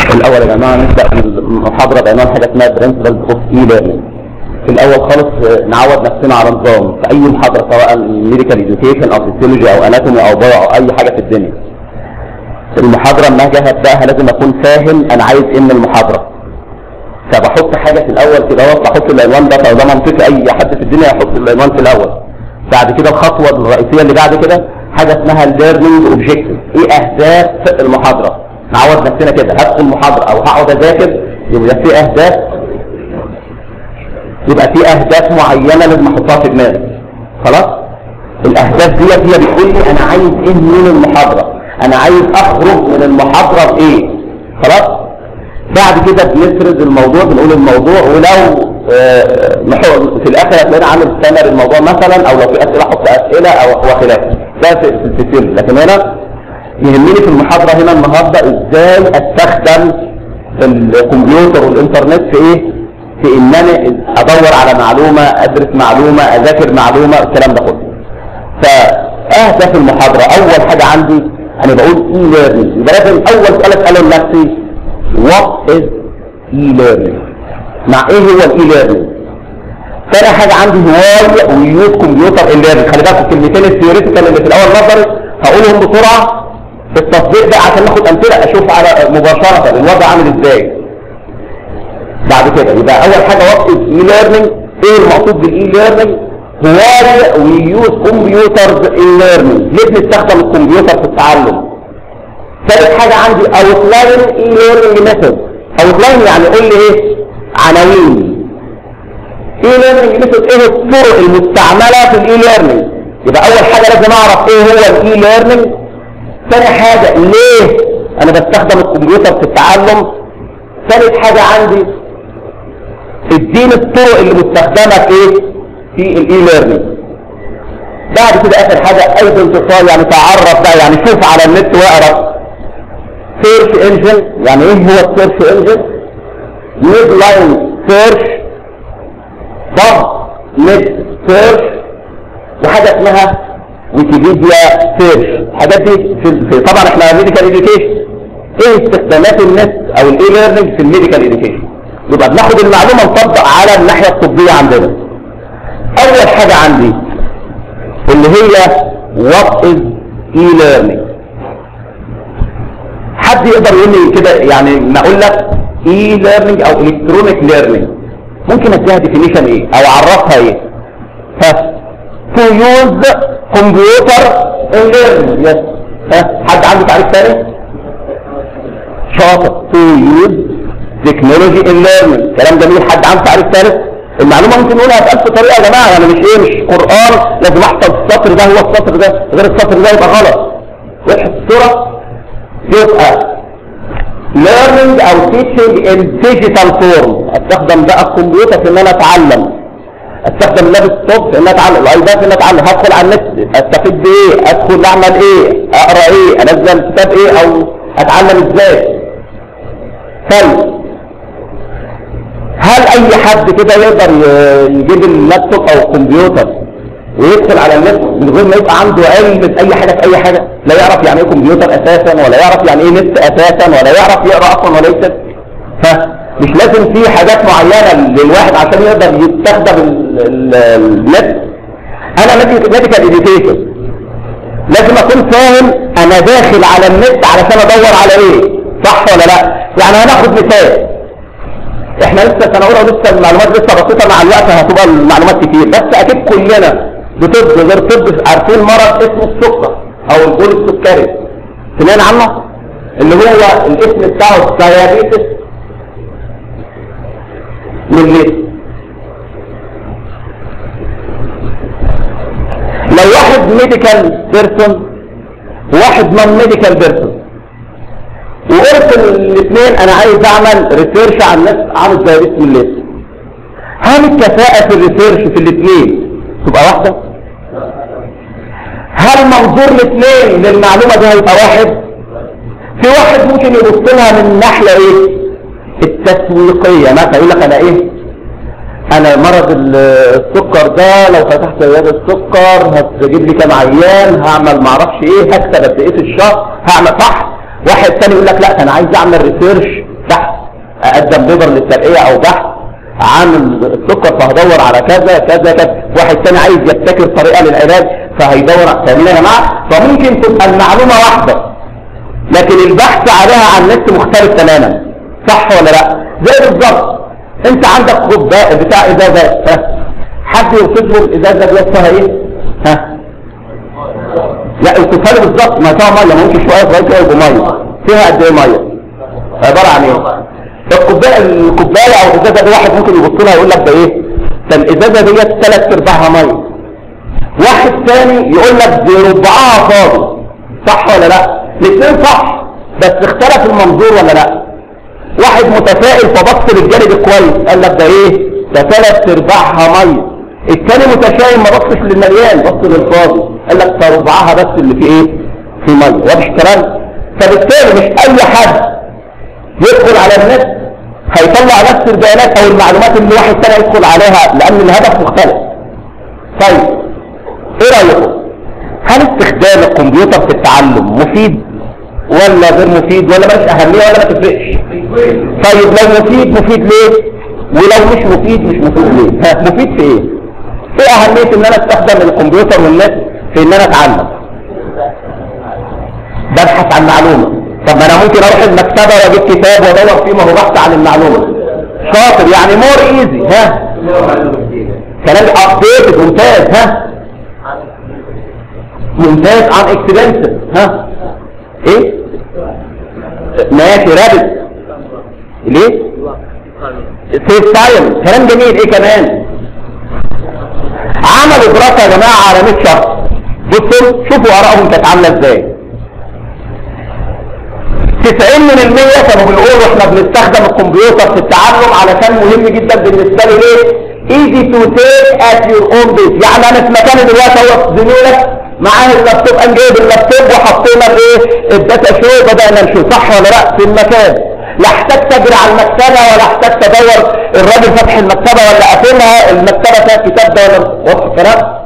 الاول يا جماعه نبدا المحاضره بعنوان حاجه اسمها برنسبلز اوف اي ليرنينج في الاول خالص آه، نعود نفسنا على نظام في اي محاضره سواء ميديكال اديوكيشن او فيسيولوجي او اناتومي او بايو او اي حاجه في الدنيا المحاضره لما اجي ابداها لازم اكون فاهم انا عايز ايه من المحاضره فبحط حاجه في الاول كده اهوت بحط العنوان ده فده منطقي اي حد في الدنيا يحط العنوان في الاول بعد كده الخطوه الرئيسيه اللي بعد كده حاجه اسمها الليرنينج اوبجيكتيف ايه اهداف المحاضره نعود نفسنا كده هدخل محاضره او هقعد اذاكر يبقى في اهداف يبقى في اهداف معينه لازم احطها في دماغي خلاص الاهداف ديت هي بتقول لي انا عايز ايه من المحاضره انا عايز اخرج من المحاضره بايه خلاص بعد كده بنفرز الموضوع بنقول الموضوع ولو آه، نحط- في الاخر هتلاقينا عامل سمر الموضوع مثلا او لو في اسئله احط اسئله او وخلافه ده في في الفيسيولوجي لكن هنا يهمني في المحاضره هنا النهارده ازاي استخدم الكمبيوتر والانترنت في ايه في ان انا ادور على معلومه ادرس معلومه اذاكر معلومه الكلام ده كله فاهداف المحاضره اول حاجه عندي انا بقول اي ليرنينج يبقى لازم اول سؤال اساله لنفسي وات از اي ليرنينج مع ايه هو الاي ليرنينج ثاني حاجه عندي واي ويوز كمبيوتر الليرنينج خلي بالك الكلمتين الثيوريتيكال اللي في الاول نظري هقولهم بسرعه في التطبيق ده عشان ناخد امثله اشوف على مباشره الوضع عامل ازاي بعد كده يبقى اول حاجه وات از اي ليرنينج ايه المقصود بالاي ليرنينج واي وي يوز كمبيوترز ان ليرنينج ليه بنستخدم الكمبيوتر في التعلم ثالث حاجه عندي اوتلاين اي ليرنينج ميثود اوتلاين يعني قول لي ايه عناوين اي ليرنينج ميثود ايه الطرق المستعمله في الاي ليرنينج يبقى اول حاجه لازم اعرف ايه هو الاي ليرنينج ثاني حاجه ليه انا بستخدم الكمبيوتر في التعلم ثالث حاجه عندي اديني الطرق اللي مستخدمه في ايه في الاي ليرنينج بعد كده اخر حاجه ايدنتيفاي يعني تعرف بقى يعني شوف على النت واقرا سيرش انجن يعني ايه هو السيرش انجن ميد لاين سيرش سب نت سيرش وحاجه اسمها ويكيبيديا سيرش الحاجات دي في في- طبعا احنا ميديكال اديوكيشن ايه استخدامات النت او الاي ليرنينج في الميديكال اديوكيشن يبقى بناخد المعلومه نطبق على الناحيه الطبيه عندنا اول حاجه عندي اللي هي وات از اي ليرنينج حد يقدر يقول لي كده يعني ما اقول لك اي ليرنينج او الكترونيك ليرنينج ممكن اديها ديفينيشن ايه او اعرفها ايه ها to use computer in learning yes ها حد عنده تعريف ثاني شاطر to use technology in learning كلام جميل حد عنده تعريف ثالث المعلومه ممكن نقولها بألف طريقه يا جماعه يعني مش ايه مش قران لازم احفظ السطر ده هو السطر ده غير السطر ده يبقى غلط وضحت الصوره يبقى learning او teaching in digital form استخدم بقى الكمبيوتر في ان انا اتعلم استخدم اللابتوب في ان انا اتعلم الايباد في ان انا اتعلم هدخل على النت استفيد بايه ادخل اعمل ايه اقرا ايه انزل كتاب ايه او اتعلم ازاي طيب هل اي حد كده يقدر ي- يجيب اللابتوب او الكمبيوتر ويدخل على النت من غير ما يبقى عنده علم باي حاجه في اي حاجه لا يعرف يعني ايه كمبيوتر اساسا ولا يعرف يعني ايه نت اساسا ولا يعرف يقرا اصلا ولا يكتب فمش لازم في حاجات معينه للواحد عشان يقدر يستخدم ال- ال- النت انا ميديكال اديوكيشن لازم اكون فاهم انا داخل على النت علشان ادور على ايه صح ولا لا يعني هناخد مثال احنا لسه سنه اولى ولسه المعلومات لسه بسيطه مع الوقت هتبقى المعلومات كتير بس اكيد كلنا بطب غير طب عارفين مرض اسمه السكر او البول السكري سمعنا عنه اللي هو الاسم بتاعه دايابيتس ميليتس لو واحد ميديكال بيرسون وواحد نون ميديكال بيرسون وقلت الاثنين انا عايز اعمل ريسيرش عن الناس عامل زي اسم الليست هل الكفاءة في الريسيرش في الاثنين تبقى واحدة؟ هل منظور الاثنين للمعلومة دي هيبقى واحد؟ في واحد ممكن يبص لها من ناحية ايه؟ التسويقية مثلا يقول لك انا ايه؟ انا مرض ال- السكر ده لو فتحت عيادة السكر هتجيب لي كام عيان هعمل معرفش ايه هكسب قد ايه في الشهر هعمل صح واحد تاني يقول لك لا انا عايز اعمل ريسيرش اقدم بيبر للترقية او بحث عن السكر فهدور على كذا كذا كذا واحد تاني عايز يبتكر طريقة للعلاج فهيدور فاهمين يا جماعة فممكن تبقى المعلومة واحدة لكن البحث عليها عن النت مختلف تماما صح ولا لا زي بالظبط انت عندك كوبايه بتاع ازازه ها حد يوصف له الازازه دي اسمها ايه ها لا اوصفها له بالظبط ما فيها ميه ممكن شويه صغيره كده يبقى ميه فيها قد ايه ميه عباره عن ايه الكوبايه الكوبايه او الازازه دي واحد ممكن يبص لها يقول لك ده ايه ده الازازه ديت ثلاث ارباعها ميه واحد ثاني يقول لك دي ربعها فاضي صح ولا لا الاثنين صح بس اختلف المنظور ولا لا واحد متفائل فبص للجانب الكويس قال لك ده ايه ده ثلاث ارباعها ميه الثاني متشائم ما بصش للمليان بص للفاضي قال لك ده ربعها بس اللي في ايه في ميه واضح الكلام فبالتالي مش اي حد يدخل على النت هيطلع نفس البيانات او المعلومات اللي واحد تاني يدخل عليها لان الهدف مختلف طيب ايه رايكم هل استخدام الكمبيوتر في التعلم مفيد ولا غير مفيد ولا ملوش اهميه ولا ما تفرقش طيب لو مفيد مفيد ليه ولو مش مفيد مش مفيد ليه ها مفيد في ايه ايه اهميه ان انا استخدم الكمبيوتر والنت في ان انا اتعلم ببحث عن معلومه طب ما انا ممكن اروح المكتبه واجيب كتاب وادور فيه ما هو بحث عن المعلومه شاطر يعني مور ايزي ها كلام ابديتد ممتاز ها ممتاز عن اكسبنسيف ها ايه ماشي رابط ليه سيف تايم كلام جميل ايه كمان عملوا دراسه يا جماعه على 100 شخص بصوا شوفوا ارائهم كانت عامله ازاي 90 من المية كانوا بيقولوا احنا بنستخدم الكمبيوتر في التعلم علشان مهم جدا بالنسبه لي ليه easy to take at your own pace يعني انا في مكاني دلوقتي هو زميلك معاه اللابتوب قام جايب اللابتوب وحطينا الايه الداتا شو بدانا نشوف صح ولا لا في المكان لا احتاج تجري على المكتبه ولا احتاج تدور الراجل فاتح المكتبه ولا قافلها المكتبه فيها الكتاب ده ولا واضح الكلام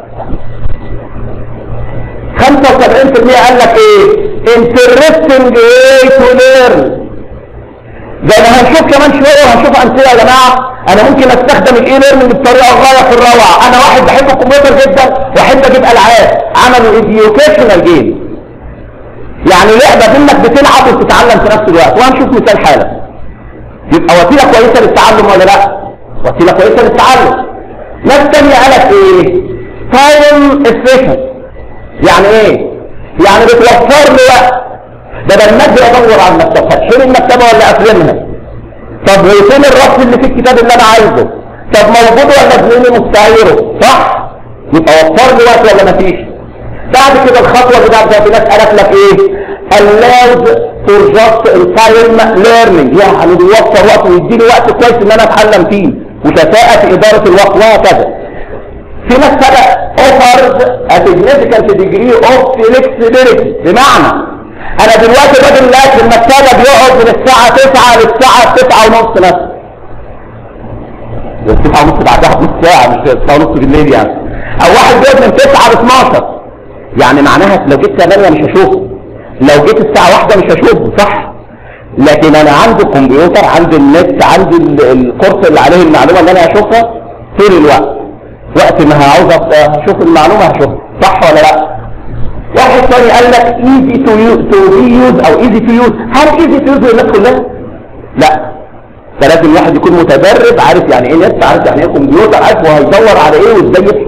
75% قال لك ايه interesting way to learn زي ما هنشوف كمان شويه وهنشوف امثله يا جماعه انا ممكن استخدم الاي ليرنينج بطريقه غايه في الروعه انا واحد بحب الكمبيوتر جدا واحب اجيب العاب عملوا educational جيم يعني لعبه انك بتلعب وبتتعلم في نفس الوقت وهنشوف مثال حالا يبقى وسيله كويسه للتعلم ولا لا وسيله كويسه للتعلم ناس تانية قالت ايه تايم efficient يعني ايه يعني بتوفر لي وقت بدل ما اجي ادور على المكتبه هتشيل المكتبه ولا افرمها طب وفين الرف اللي في الكتاب اللي انا عايزه طب موجود ولا زميلي مستعيره صح يبقى وفر لي وقت ولا مفيش بعد كده الخطوه بتاعت في ناس قالت لك ايه allowed for just in time learning يعني بيوفر وقت ويديني وقت كويس ان انا اتعلم فيه وكفاءه في اداره الوقت وهكذا في ناس بقى offers a significant degree of flexibility بمعنى انا دلوقتي الراجل اللي قاعد في المكتبه بيقعد من الساعه 9 للساعه 9 ونص مثلا 9 ونص بعدها بنص ساعه مش 9 ونص بالليل يعني او واحد بيقعد من 9 ل 12 يعني معناها لو جيت 8 مش هشوفه لو جيت الساعه 1 مش هشوفه صح لكن انا عندي كمبيوتر عندي النت عندي ال- الكورس اللي عليه المعلومه اللي انا هشوفها طول الوقت وقت ما عاوز اشوف المعلومه هشوفها صح ولا لا واحد ثاني قال لك easy to use to be used او easy to use هل easy to use للناس كلها لا فلازم الواحد يكون متدرب عارف يعني ايه نت عارف يعني ايه كمبيوتر عارف هو هيدور على ايه وازاي يبحث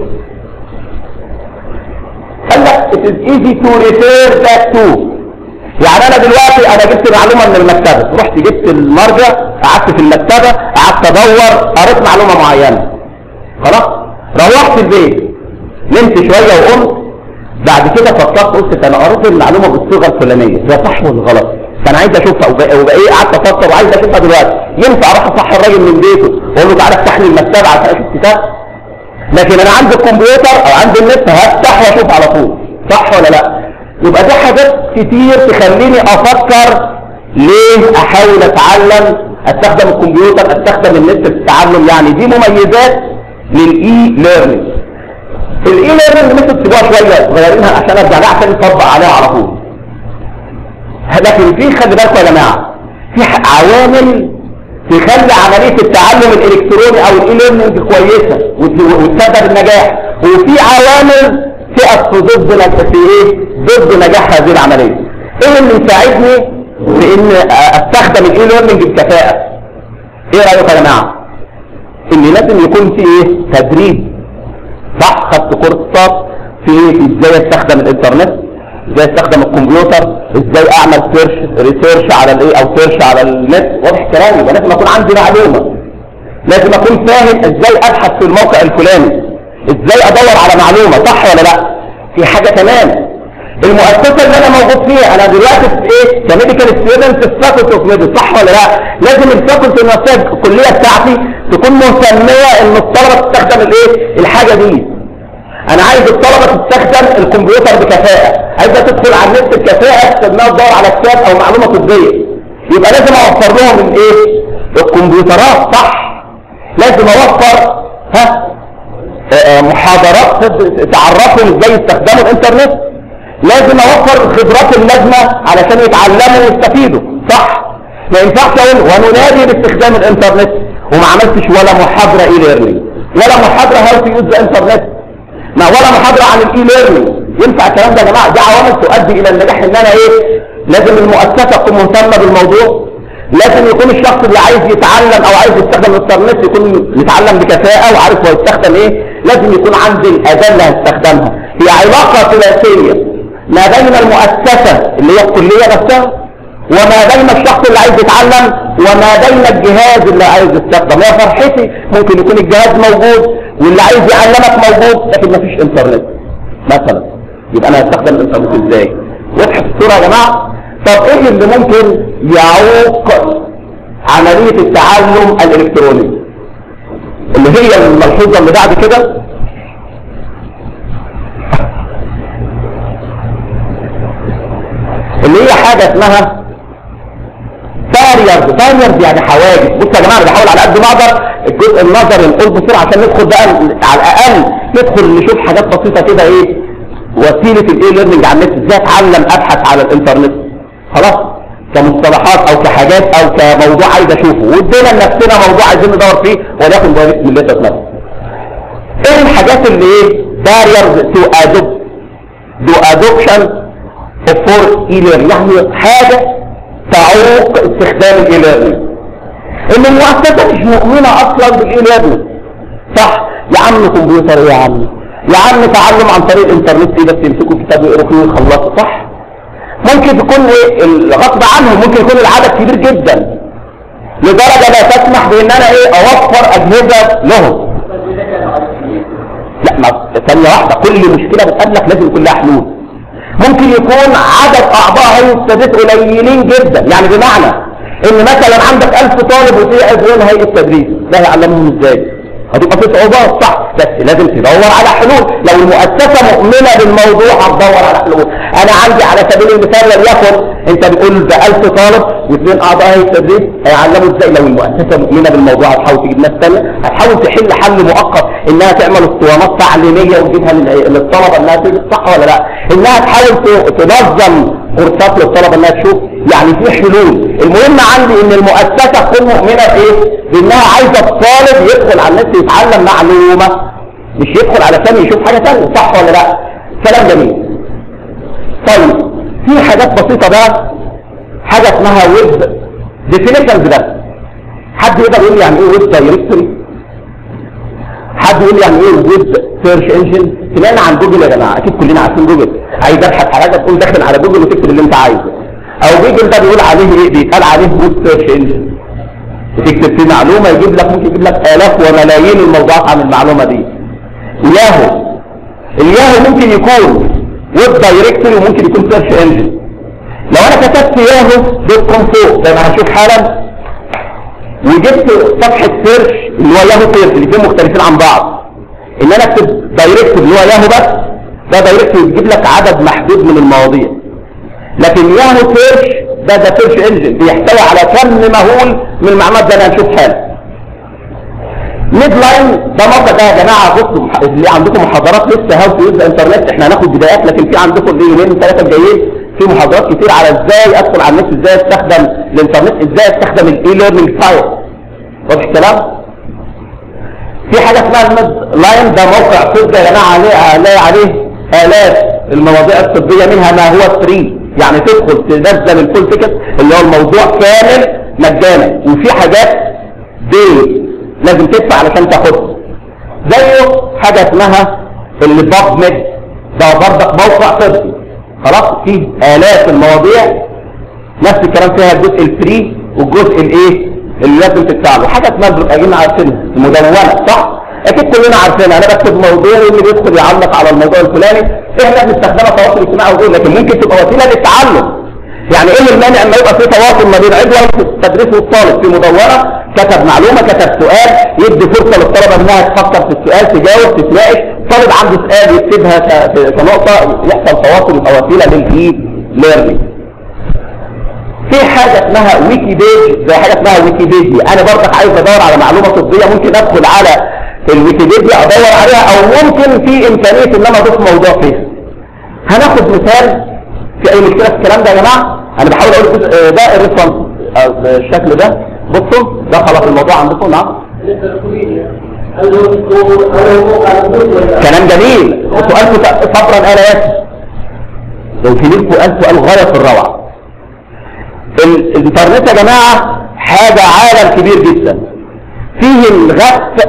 قال لك it is easy to refer back to يعني انا دلوقتي انا جبت معلومه من المكتبه رحت جبت المرجع قعدت في المكتبه قعدت ادور قريت معلومه معينه خلاص روحت البيت نمت شويه وقمت بعد كده فكرت قلت ده انا قريت المعلومه بالصيغه الفلانيه هي صح ولا غلط فانا عايز اشوفها وبقى وبقى ايه قعدت افكر وعايز اشوفها دلوقتي ينفع اروح اصحي الراجل من بيته واقول له تعالى افتح لي المكتبه عشان اشوف كتاب لكن انا عندي الكمبيوتر او عندي النت هفتح واشوف على طول صح ولا لا يبقى دي حاجات كتير تخليني افكر ليه احاول اتعلم استخدم الكمبيوتر استخدم النت في التعلم يعني دي مميزات للاي ليرنينج الاي ليرنينج ممكن تسيبوها شويه صغيرينها عشان ارجع لها عشان نطبق عليها على طول لكن في خلي بالكم يا جماعه في ح- عوامل تخلي عملية التعلم الالكتروني او الاي ليرنينج كويسة وتسبب النجاح وفي عوامل تقف في ضد نج- في ايه ضد نجاح هذه العملية ايه اللي يساعدني في ان استخدم الاي ليرنينج بكفاءة ايه رأيكم يا جماعة ان لازم يكون في ايه تدريب صح خدت كورسات في ايه في ازاي استخدم الانترنت ازاي استخدم الكمبيوتر ازاي اعمل سيرش ريسيرش على الايه او سيرش على النت واضح كلامي يبقى لازم اكون عندي معلومه لازم اكون فاهم ازاي ابحث في الموقع الفلاني ازاي ادور على معلومه صح ولا لا في حاجه كمان المؤسسه اللي انا موجود فيها انا دلوقتي في ايه كميديكال ستودنت في فاكولتي اوف ميديسن صح ولا لا لازم الفاكولتي نفسها الكليه بتاعتي تكون مسميه ان الطلبه تستخدم الايه الحاجه دي انا عايز الطلبه تستخدم الكمبيوتر بكفاءه عايزها تدخل على النت بكفاءه تستخدمها تدور على كتاب او معلومه طبيه يبقى لازم اوفر لهم الايه الكمبيوترات صح لازم اوفر ها آه، آه، محاضرات تد- تعرفهم ازاي يستخدموا الانترنت لازم اوفر الخبرات اللازمه علشان يتعلموا ويستفيدوا صح ما ينفعش اقول وننادي باستخدام الانترنت وما عملتش ولا محاضره اي ليرنينج ولا محاضره هاو تو يوز انترنت ما ولا محاضره عن الاي ليرنينج ينفع الكلام ده يا جماعه دي عوامل تؤدي الى النجاح ان انا ايه لازم المؤسسه تكون مهتمه بالموضوع لازم يكون الشخص اللي عايز يتعلم او عايز يستخدم الانترنت يكون يتعلم بكفاءه وعارف هو يستخدم ايه لازم يكون عندي الاداه اللي هستخدمها هي علاقه ثلاثيه ما بين المؤسسه اللي هي الكليه نفسها وما بين الشخص اللي عايز يتعلم وما بين الجهاز اللي عايز يستخدم هي فرحتي ممكن يكون الجهاز موجود واللي عايز يعلمك موجود لكن مفيش انترنت مثلا يبقى انا هستخدم الانترنت ازاي وضحت الصوره يا جماعه طب ايه اللي ممكن يعوق عمليه التعلم الالكتروني اللي هي الملحوظه اللي بعد كده اللي هي حاجه اسمها باريرز باريرز يعني حواجز بصوا يا جماعه انا بحاول على قد ما اقدر الجزء النظري نقول بسرعه عشان ندخل بقى على الاقل ندخل نشوف حاجات بسيطه كده ايه وسيله الايه ليرنينج على النت ازاي اتعلم ابحث على الانترنت خلاص كمصطلحات او كحاجات او كموضوع عايز اشوفه وادينا لنفسنا موضوع عايزين ندور فيه وليكن ده اسم اللي نفسه ايه الحاجات اللي ايه باريرز تو ادوب دو ادوبشن فور اي يعني حاجه تعوق استخدام الاي ليرنينج ان المؤسسه مش مؤمنه اصلا بالاي ليرنينج صح يا عم كمبيوتر إيه يا عم يا عم تعلم عن طريق الانترنت ايه بس يمسكوا كتاب يقروا فيه ويخلصوا صح ممكن تكون ايه الغصب عنهم ممكن يكون العدد كبير جدا لدرجه لا تسمح بان انا ايه اوفر اجهزه لهم لا ما ثانيه واحده كل مشكله بتقابلك لازم يكون لها حلول ممكن يكون عدد اعضاء هيئه التدريس قليلين جدا يعني بمعنى ان مثلا عندك 1000 طالب وفي عضوين هيئه تدريس ده هيعلمهم ازاي هتبقى في صعوبات صح بس لازم تدور على حلول لو المؤسسه مؤمنه بالموضوع هتدور على حلول انا عندي على سبيل المثال وليكن انت بتقول ده 1000 طالب واثنين اعضاء هيئه تدريس هيعلموا ازاي لو المؤسسه مؤمنه بالموضوع هتحاول تجيب ناس ثانيه هتحاول تحل حل مؤقت انها تعمل اسطوانات تعليميه وتجيبها لل- للطلبه انها تدرس صح ولا لا انها تحاول ت- تنظم كورسات للطلبه انها تشوف يعني في حلول المهم عندي ان المؤسسه تكون مؤمنه بايه بانها عايزه الطالب يدخل على النت يتعلم معلومه مش يدخل علشان يشوف حاجه ثانيه صح ولا لا كلام جميل طيب في حاجات بسيطه بقى حاجه اسمها ويب ديفينيشنز بس حد يقدر يقول لي يعني ايه ويب دايركتوري حد يقول لي يعني ايه ويب سيرش انجن تلاقينا عن جوجل يا جماعه اكيد كلنا عارفين جوجل عايز ابحث على حاجه تقوم داخل على جوجل وتكتب اللي انت عايزه او جوجل ده بيقول عليه ايه بيتقال عليه ويب سيرش انجن وتكتب فيه معلومه يجيب لك ممكن يجيب لك الاف وملايين الموضوعات عن المعلومه دي ياهو الياهو ممكن يكون ويب دايركتوري وممكن يكون سيرش انجن لو انا كتبت ياهو دوت كوم فوق زي ما هنشوف حالا وجبت صفحه سيرش اللي هو ياهو سيرش الاثنين مختلفين عن بعض ان انا اكتب دايركتوري اللي هو ياهو بس ده دايركتوري بيجيب لك عدد محدود من المواضيع لكن ياهو سيرش ده ده سيرش انجن بيحتوي على كم مهول من المعلومات زي ما هنشوف حالا ميد لاين ده موقع ده يا جماعه بصوا اللي عندكم محاضرات لسه هاو تو يوز انترنت احنا هناخد بدايات لكن في عندكم يومين ثلاثه الجايين في محاضرات كتير على ازاي ادخل على النت ازاي استخدم الانترنت ازاي استخدم الاي ليرنينج سايت واضح الكلام في حاجة اسمها المد لاين ده موقع طب يا جماعة عليه عليه عليه آلاف المواضيع الطبية منها ما هو فري يعني تدخل تنزل الفول تيكت اللي هو الموضوع كامل مجانا وفي حاجات دي لازم تدفع علشان تاخدها زيه حاجة اسمها اللي باب ميد ده برضك موقع طبي خلاص فيه آلاف المواضيع نفس الكلام فيها الجزء الفري والجزء الايه اللي لازم تدفع له حاجه اسمها بنبقى عارفينها المدونه صح اكيد كلنا عارفينها انا بكتب موضوع واللي بيدخل يعلق على الموضوع الفلاني احنا بنستخدمها تواصل اجتماعي وغيره لكن ممكن تبقى وسيله للتعلم يعني ايه المانع ان يبقى في تواصل ما بين عضو التدريس والطالب في مدونه كتب معلومه كتب سؤال يدي فرصه للطلبه انها تفكر في السؤال تجاوب تتناقش طالب عنده سؤال يكتبها في نقطه يحصل تواصل يبقى وسيله للاي ليرنينج في حاجة اسمها ويكي بيج زي حاجة اسمها ويكيبيديا انا برضك عايز ادور على معلومة طبية ممكن ادخل على الويكيبيديا ادور عليها او ممكن في امكانية ان انا اضيف موضوع فيها هناخد مثال في اي مشكلة في الكلام ده يا جماعة انا بحاول اقول ده الريفرنس الشكل ده بصوا ده خلاص الموضوع عندكم نعم كلام جميل وسؤالكم صبرا انا ياسر لو في لكم سؤال سؤال غاية في الروعة الانترنت يا جماعة حاجة عالم كبير جدا فيه الغث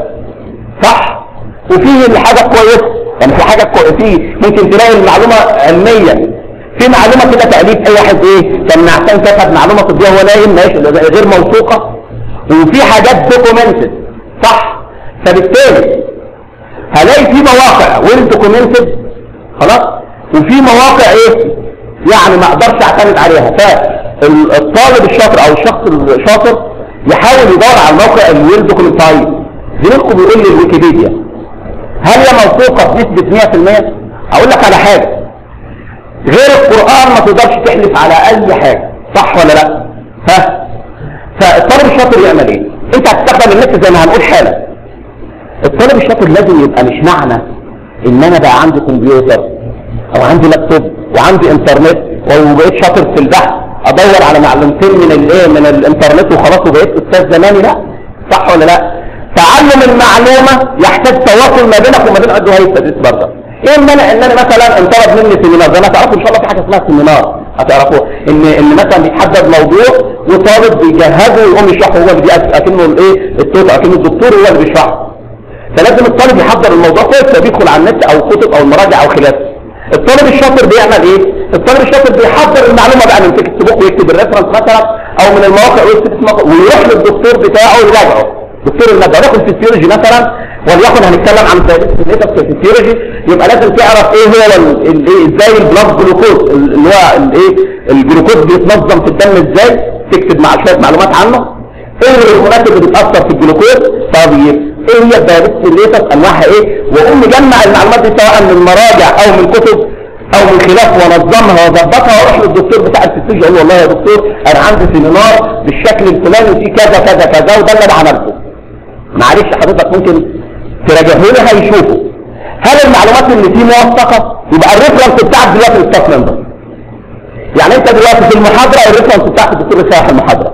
صح وفيه الحاجة كويسة يعني في حاجة كويسة فيه ممكن تلاقي المعلومة علمية في معلومة كده تأليف اي واحد ايه كان عشان كتب معلومة طبية هو نايم ماشي غير موثوقة وفي حاجات دوكومنتد صح فبالتالي هلاقي في مواقع ويل دوكومنتد خلاص وفي مواقع ايه يعني ما اقدرش اعتمد عليها فالطالب الشاطر او الشخص الشاطر يحاول يدور على الموقع الويل دوكيومنتايز زميلكم بيقول لي الويكيبيديا هل هي موثوقه بنسبه 100% اقول لك على حاجه غير القران ما تقدرش تحلف على اي حاجه صح ولا لا ها فالطالب الشاطر يعمل ايه انت هتستخدم النت زي ما هنقول حالا الطالب الشاطر لازم يبقى مش معنى ان انا بقى عندي كمبيوتر او عندي لابتوب وعندي انترنت وبقيت شاطر في البحث ادور على معلومتين من الايه من الانترنت وخلاص وبقيت استاذ زماني لا صح ولا لا تعلم المعلومه يحتاج تواصل ما بينك وما بين عضو هيئه التدريس برضه ايه المانع ان انا مثلا انطلب مني سيمينار زي ما تعرفوا ان شاء الله في حاجه اسمها سيمينار هتعرفوها ان ان مثلا بيتحدد موضوع وطالب بيجهزه ويقوم يشرحه هو اللي اكنه الايه التوت اكنه الدكتور هو اللي بيشرحه فلازم الطالب يحضر الموضوع كويس فبيدخل على النت او كتب او المراجع او خلافه الطالب الشاطر بيعمل ايه الطالب الشاطر بيحضر المعلومه بقى من تكست بوك ويكتب الريفرنس مثلا او من المواقع ويكتب ويروح للدكتور بتاعه يراجعه دكتور الماده داخل في الفيولوجي مثلا وليكن هنتكلم عن في الفيولوجي يبقى لازم تعرف ايه هو الايه ازاي البلاد جلوكوز اللي هو الايه الجلوكوز بيتنظم في الدم ازاي تكتب مع شويه معلومات عنه ايه الهرمونات اللي بتاثر في الجلوكوز طيب ايه هي الدايابيتس انواعها ايه واقوم مجمع المعلومات دي سواء من مراجع او من كتب او من خلاف ونظمها واظبطها واروح للدكتور بتاع الفسيولوجي اقول له والله يا دكتور انا عندي سيمينار بالشكل الفلاني وفي كذا كذا كذا وده اللي انا عملته معلش حضرتك ممكن تراجعه لي هيشوفه هل المعلومات اللي فيه موثقه يبقى الريفرنس بتاعك دلوقتي الستاف ممبر يعني انت دلوقتي في المحاضره الريفرنس بتاعك الدكتور اللي شرح المحاضره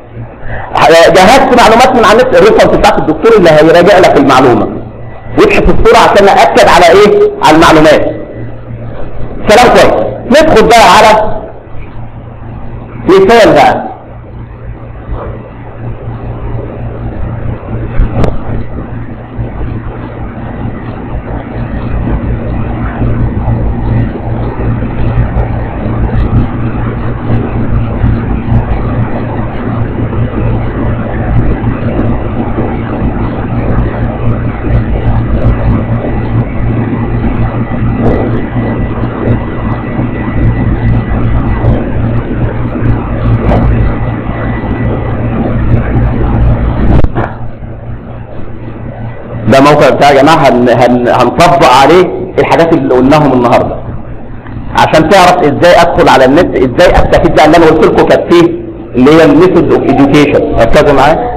جهزت معلومات من على النت الريفرنس بتاعت الدكتور اللي هيراجع لك المعلومه وابحث الصوره عشان ناكد على ايه على المعلومات كلام كويس ندخل بقى على مثال بقى ده موقع بتاع يا جماعه هن هن هنطبق عليه الحاجات اللي قلناهم النهارده عشان تعرف ازاي ادخل على النت ازاي استفيد بقى اللي انا قلت لكم كانت فيه اللي هي الميثود اوف اديوكيشن ركزوا معايا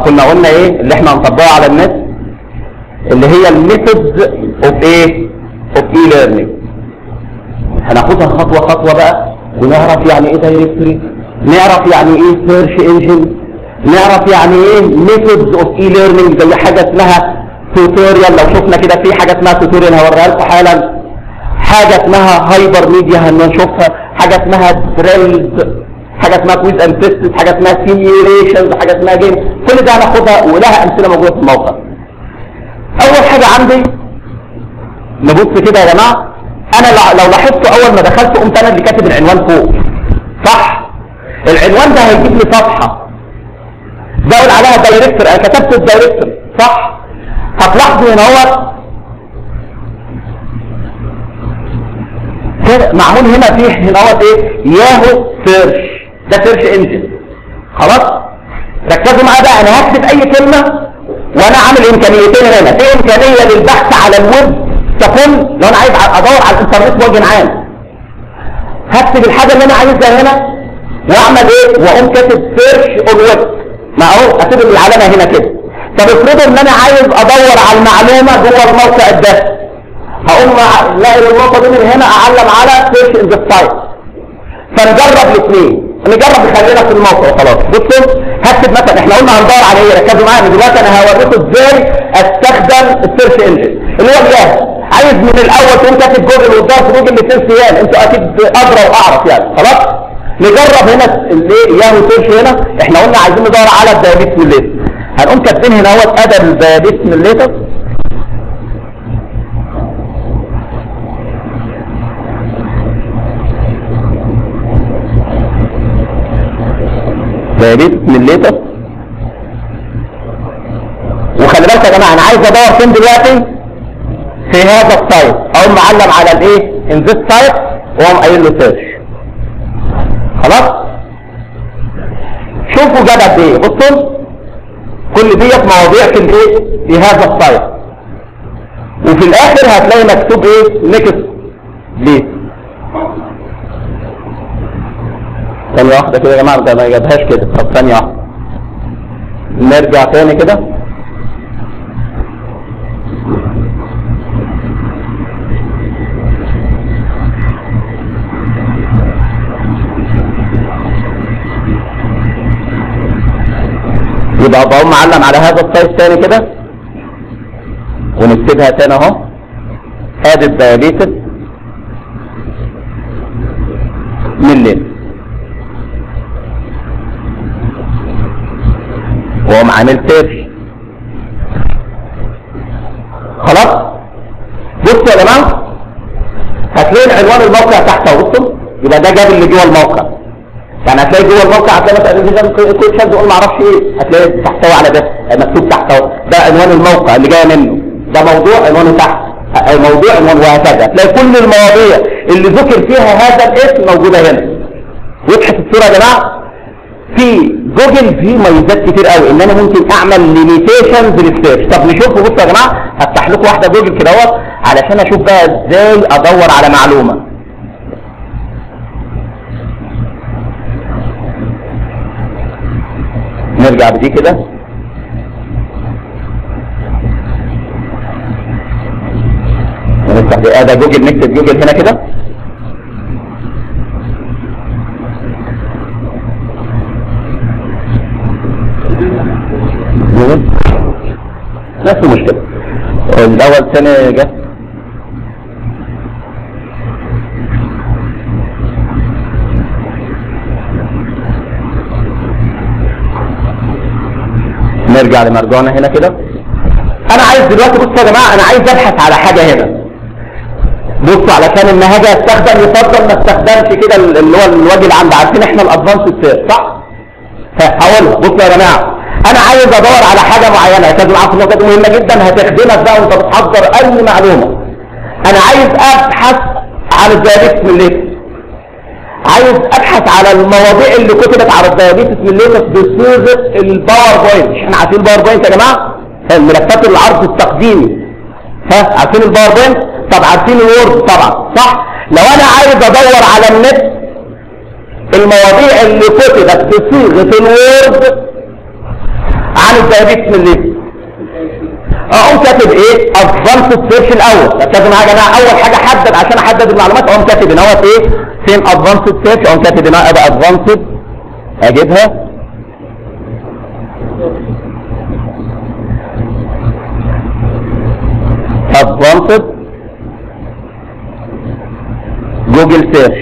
كنا قلنا ايه اللي احنا هنطبقه على النت اللي هي الميثودز اوف ايه اوف اي ليرنينج هناخدها خطوه خطوه بقى ونعرف يعني ايه دايركتوري نعرف يعني ايه سيرش انجن نعرف يعني ايه ميثودز اوف اي ليرنينج زي حاجه اسمها توتوريال لو شفنا كده في حاجه اسمها توتوريال هوريها لكم حالا حاجه اسمها هايبر ميديا هنشوفها حاجه اسمها دريلز حاجه اسمها كويز اند تيست حاجه اسمها سيميوليشنز حاجه اسمها جيم كل ده هناخدها ولها امثله موجوده في الموقع اول حاجه عندي نبص كده يا جماعه انا لو لاحظت اول ما دخلت قمت انا اللي كاتب العنوان فوق صح العنوان ده هيجيب لي صفحه بقول عليها دايركتور انا كتبت الدايركتور صح هتلاحظوا هنا هو معمول هنا فيه هنا هو ايه ياهو سيرش ده سيرش انجن خلاص ركزوا معايا بقى انا هكتب اي كلمه وانا عامل امكانيتين هنا في امكانيه للبحث على الويب تكون لو انا عايز ادور على الانترنت بوجه عام هكتب الحاجه اللي انا عايزها هنا واعمل ايه واقوم كاتب سيرش اون ويب ما اهو اسيب العلامه هنا كده طب افرضوا ان انا عايز ادور على المعلومه جوه الموقع ده هقوم نقل النقطه دي من هنا اعلم على سيرش ان ذا سايت فنجرب الاثنين نجرب نخلينا في الموقع وخلاص بصوا هكتب مثلا احنا قلنا هندور على ايه ركزوا معايا دلوقتي انا هوريكم ازاي استخدم السيرش انجن اللي هو الياهو عايز من الاول تقوم كاتب جوجل وتدور في جوجل الاثنين سيان انتوا اكيد ادرى واعرف يعني خلاص نجرب هنا الايه ياهو سيرش هنا احنا قلنا عايزين ندور على الدايابيتس ميليتس هنقوم كاتبين هنا اهوت ادب الدايابيتس ميليتس دايابيتس ميليتس وخلي بالك يا جماعه انا عايز ادور فين دلوقتي في هذا السايت اقوم معلم على الايه ان ذس سايت واقوم قايل له سيرش خلاص شوفوا جاب قد ايه بصوا كل ديت مواضيع في الايه في هذا السايت وفي الاخر هتلاقي مكتوب ايه نيكست ليه ثانية واحدة كده يا جماعة ده ما جابهاش كده طب ثانية واحدة نرجع تاني كده يبقى بقوم معلم على هذا السايت تاني كده ونكتبها تاني اهو ادي الدايابيتس ملين وقوم عامل سيرش خلاص بصوا يا جماعه هتلاقي العنوان الموقع تحت اهو بصوا يبقى ده جاب اللي جوه الموقع يعني هتلاقي جوه الموقع هتلاقي مثلا ريفيجن كويشنز تقول ما اعرفش ايه هتلاقي تحتوي على ده مكتوب تحت اهو ده عنوان الموقع اللي جاي منه ده موضوع عنوانه تحت موضوع عنوان وهكذا هتلاقي كل المواضيع اللي ذكر فيها هذا الاسم موجوده هنا وضحت الصوره يا جماعه في جوجل فيه مميزات كتير قوي ان انا ممكن اعمل ليميتيشنز للسيرش طب نشوف بصوا يا جماعه هفتح لكم واحده جوجل كده اهوت علشان اشوف بقى ازاي ادور على معلومه نرجع بدي كده نفتح دي ادي جوجل نكتب جوجل هنا كده جوجل نفس المشكلة الاول ثاني جه نرجع لمرجعنا هنا كده انا عايز دلوقتي بصوا يا جماعه انا عايز ابحث على حاجه هنا بصوا علشان لما هاجي استخدم يفضل ما استخدمش كده اللي هو الوجه اللي عند عارفين احنا الادفانس سير صح هقولها بصوا يا جماعه انا عايز ادور على حاجه معينه لازم اعرف النقطه دي مهمه جدا هتخدمك بقى وانت بتحضر اي معلومه انا عايز ابحث عن الدايابيتس ميليتس عايز ابحث على المواضيع اللي كتبت على الدايابيتس ميليتس بصيغه الباوربوينت مش احنا عارفين الباوربوينت يا جماعه الملفات العرض التقديمي ها عارفين الباوربوينت طب عارفين الوورد طبعا صح لو انا عايز ادور على النت المواضيع اللي كتبت بصيغه الوورد عن الدايابيتس اللي اقوم كاتب ايه ادفانسد سيرش الاول ركزوا معايا يا جماعه اول حاجه احدد عشان احدد المعلومات اقوم كاتب ان هو ايه فين ادفانسد سيرش اقوم كاتب ان ابقى ادفانسد اجيبها ادفانسد جوجل سيرش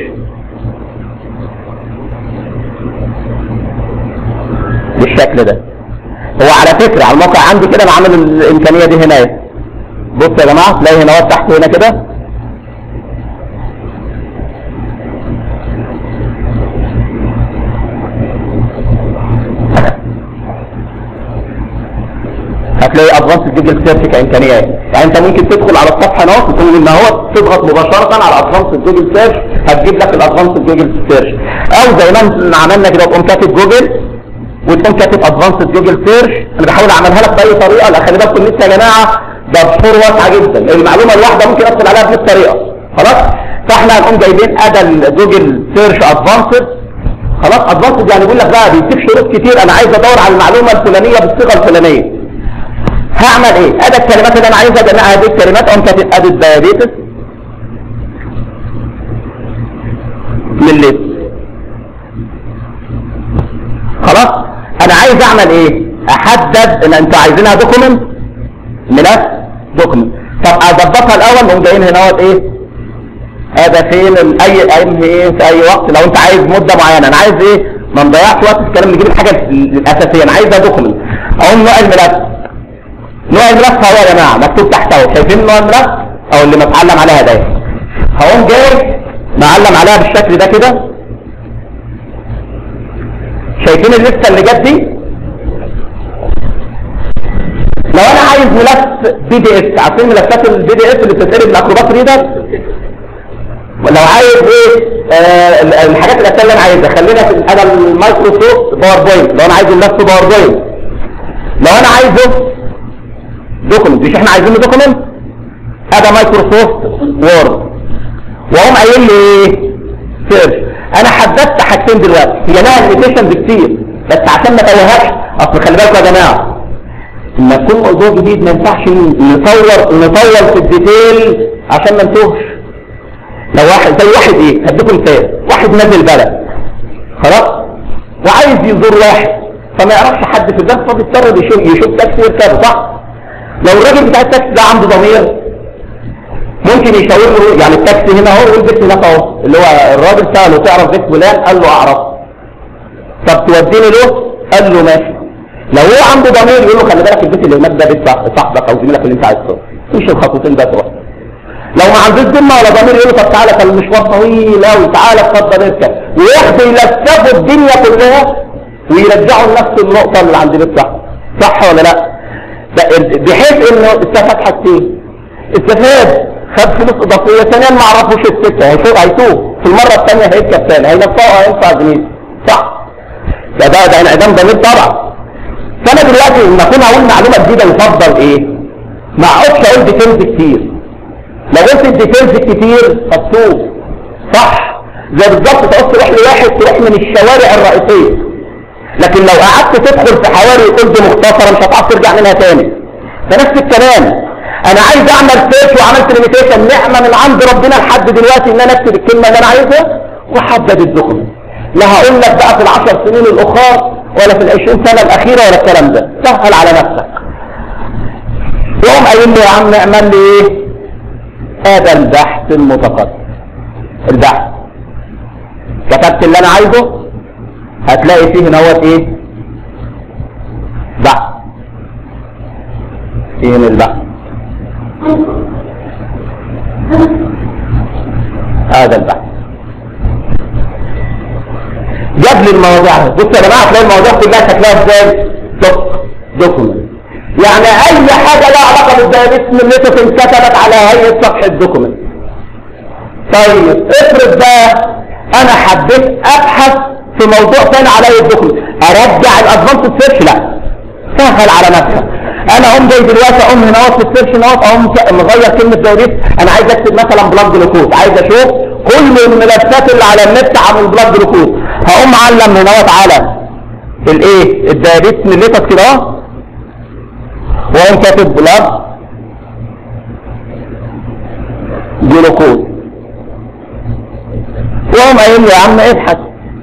بالشكل ده هو على فكرة على الموقع عندي كده انا عامل الامكانية دي هنا اهي بص يا جماعة تلاقي هنا وقت تحت هنا كده هتلاقي ادفانس جوجل سيرش كامكانيه يعني انت ممكن تدخل على الصفحه هنا وتقول ان هو تضغط مباشره على ادفانس جوجل سيرش هتجيب لك الادفانس جوجل سيرش او زي ما عملنا كده تقوم كاتب جوجل وتقوم كاتب ادفانس جوجل سيرش انا بحاول اعملها لك باي طريقه لا خلي بالكم لسه يا جماعه ده بحور واسعه جدا المعلومه الواحده ممكن ادخل عليها ب طريقه خلاص فاحنا هنقوم جايبين ادى الجوجل سيرش ادفانسد خلاص ادفانسد يعني بيقول لك بقى بيديك شروط كتير انا عايز ادور على المعلومه الفلانيه بالصيغه الفلانيه هعمل ايه ادي الكلمات اللي انا عايزها اجمعها هذه الكلمات اقوم كاتب ادي الدايابيتس للليست خلاص انا عايز اعمل ايه احدد ان انتوا عايزينها دوكيمنت ملف دوكيمنت طب اظبطها الاول نقوم جايين هنا اهوت ايه هذا فين ال- اي اي ايه في اي وقت لو انت عايز مده معينه انا عايز ايه ما نضيعش وقت في الكلام نجيب الحاجه الاساسيه انا عايزها دوكيمنت اقوم نوع الملف نوع الملف هو يا جماعه مكتوب تحت اهو شايفين نوع الملف او اللي متعلم عليها ده هقوم جاي معلم عليها بالشكل ده كده شايفين الليسته اللي جت دي لو انا عايز ملف بي دي اس عارفين ملفات البي دي اس اللي بتتقلب بالاكروبات ريدر ولو عايز ايه آه ال- الحاجات الاساسيه اللي انا عايزها خلينا في انا المايكروسوفت باوربوينت لو انا عايز الملف باوربوينت لو انا عايزه دوكيمنت مش احنا عايزينه دوكيمنت هذا مايكروسوفت وورد واقوم قايل لي ايه سيرش انا حددت حاجتين دلوقتي هي لها ليميتيشنز كتير بس عشان ما توهكش اصل خلي بالكم يا جماعه لما يكون موضوع جديد ما ينفعش نطور نطول في الديتيل عشان ما نتوهش لو واحد زي واحد ايه هديكم مثال واحد نازل بلد خلاص وعايز يزور واحد فما يعرفش حد في البلد فبيضطر يشوف يشوف تاكسي يركبه صح لو الراجل بتاع التاكسي ده عنده ضمير ممكن يشاور له يعني التاكسي هنا اهو والبيت هناك اهو اللي هو الراجل ساله تعرف بيت فلان قال له اعرف طب توديني له قال له ماشي لو هو عنده ضمير يقول له خلي بالك البيت اللي هناك ده بيت صاح- صاحبك او زميلك اللي انت عايز تروح امشي الخطوتين ده تروح لو ما عندوش ذمه ولا ضمير يقول له طب تعالى كان المشوار طويل قوي تعالى اتفضل اركب وياخدوا يلففوا الدنيا كلها ويرجعوا لنفس النقطه اللي عند بيت صاحبه صح ولا لا؟ ده- بحيث انه استفاد حاجتين استفاد خد فلوس اضافيه ثانيا ما عرفوش السكه هيسوق هيسوق في المره الثانيه هيركب ثاني هينفعه هينفع زميله صح ده ده ده انعدام ضمير طبعا فانا دلوقتي لما اكون هقول معلومه جديده يفضل ايه ما اقعدش اقول ديتيلز كتير لو قلت الديتيلز كتير هتسوق صح زي بالظبط تقعد تروح لواحد تروح من الشوارع الرئيسيه لكن لو قعدت تدخل في حواري قلت مختصره مش هتعرف ترجع منها تاني فنفس الكلام انا عايز اعمل سيرش وعملت ليميتيشن نعمه من عند ربنا لحد دلوقتي ان انا اكتب الكلمه اللي انا عايزها واحدد الدخول لا هقول لك بقى في العشر سنين الاخرى ولا في العشرين سنه الاخيره ولا الكلام ده سهل على نفسك يقوم قايل لي يا عم اعمل لي ايه هذا البحث المتقدم البحث كتبت اللي انا عايزه هتلاقي فيه هنا ايه بحث فين البحث هذا البحث جاب لي المواضيع بص يا جماعه هتلاقي المواضيع كلها شكلها ازاي دوك دوكيمنت يعني اي حاجه لها علاقه بالدايابيتس اللي انكتبت على هيئه صفحه دوكيمنت طيب افرض بقى انا حبيت ابحث في موضوع ثاني على هيئه دوكيمنت ارجع الادفانس سيرش لا سهل على نفسك انا اقوم جاي دلوقتي اقوم هنا اهوت في السيرش هنا اهوت اقوم مغير كلمه دايركت انا عايز اكتب مثلا بلاد جلوكوز عايز اشوف كل الملفات اللي على النت عن البلاد جلوكوز هقوم معلم هنا اهوت على الايه الدايركت ميليتس كده اهو وهم كاتب بلاد جلوكوز وهم قايل له يا عم ابحث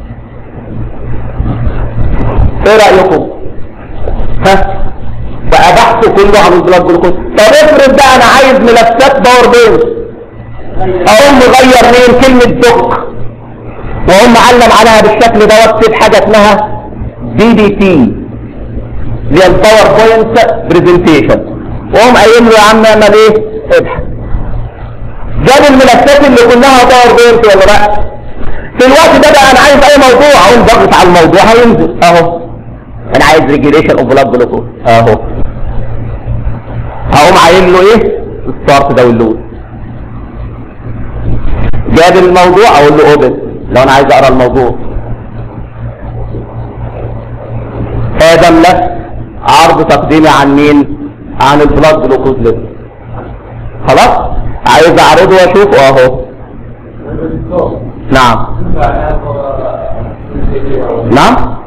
ايه رايكم ها بقى بحثه كله عن البلاد جلوكوز طب افرض بقى انا عايز ملفات باور بيز اقوم مغير مين كلمه دوك واقوم معلم عليها بالشكل ده واكتب حاجه اسمها بي دي تي اللي هي الباوربوينت برزنتيشن واقوم قايل له يا عم اعمل ايه ابحث جاب الملفات اللي كلها باوربوينت ولا لا في الوقت ده بقى انا عايز اي موضوع اقوم ضغط على الموضوع هينزل اهو انا عايز ريجيليشن اوف بلاد جلوكوز اهو هقوم عايل له ايه ستارت داونلود جاب الموضوع اقول له اوبن لو انا عايز اقرا الموضوع هذا ملف عرض تقديمي عن مين عن البلاد جلوكوز ليفل خلاص عايز اعرضه واشوفه اهو نعم نعم